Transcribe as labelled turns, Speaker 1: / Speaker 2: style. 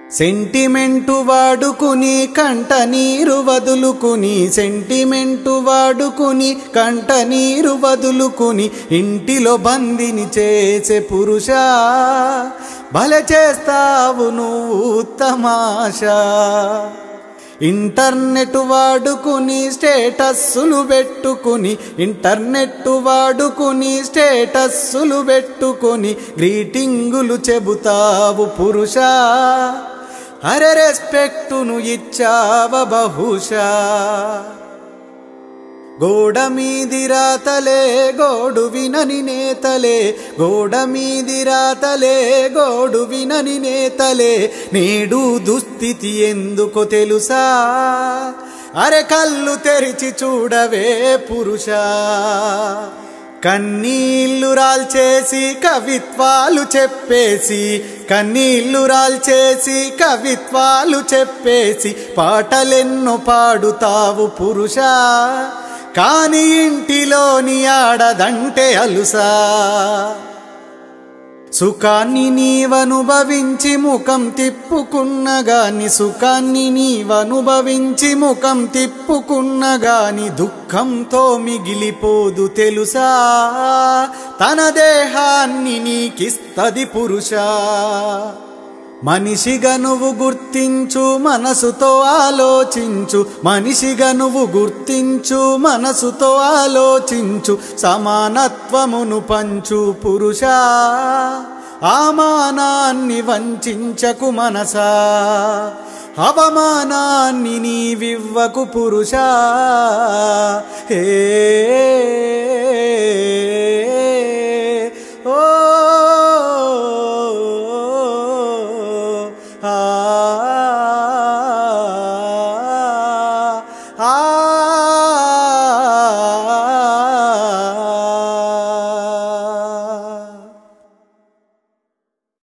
Speaker 1: sentiment వాడుకుని కంట నీరు వదులుకుని సెంటిమెంటు వాడుకుని కంట నీరు వదులుకుని ఇంటిలో బందిని చేసే పురుష భలే చేస్తావు నువ్వు తమాషా ఇంటర్నెట్ వాడుకుని స్టేటస్సులు పెట్టుకుని ఇంటర్నెట్ వాడుకుని స్టేటస్సులు పెట్టుకుని గ్రీటింగులు చెబుతావు పురుషా అరే రెస్పెక్టును ఇచ్చావ బహుశా గోడ మీది రాతలే గోడు వినని నేతలే గోడ మీది రాతలే గోడు వినని నేతలే నేడు దుస్థితి ఎందుకో తెలుసా అరే కళ్ళు తెరిచి చూడవే పురుషా కన్నీళ్లు రాల్చేసి కవిత్వాలు చెప్పేసి కన్నీళ్లు రాల్చేసి కవిత్వాలు చెప్పేసి పాటలెన్నో పాడుతావు పురుషా కాని ఇంటిలోని ఆడదంటే అలుసా సుఖాన్ని నీవనుభవించి ముఖం తిప్పుకున్నగాని సుఖాన్ని నీవనుభవించి ముఖం తిప్పుకున్నగాని దుఃఖంతో మిగిలిపోదు తెలుసా తన దేహాన్ని నీకిస్తది పురుషా మనిషిగా నువ్వు గుర్తించు మనసుతో ఆలోచించు మనిషిగా నువ్వు గుర్తించు మనసుతో ఆలోచించు సమానత్వమును పంచు పురుషా ఆమానాన్ని వంచకు మనసా అవమానాన్ని నీవివ్వకు పురుషా హే ఓ ఆ ఆ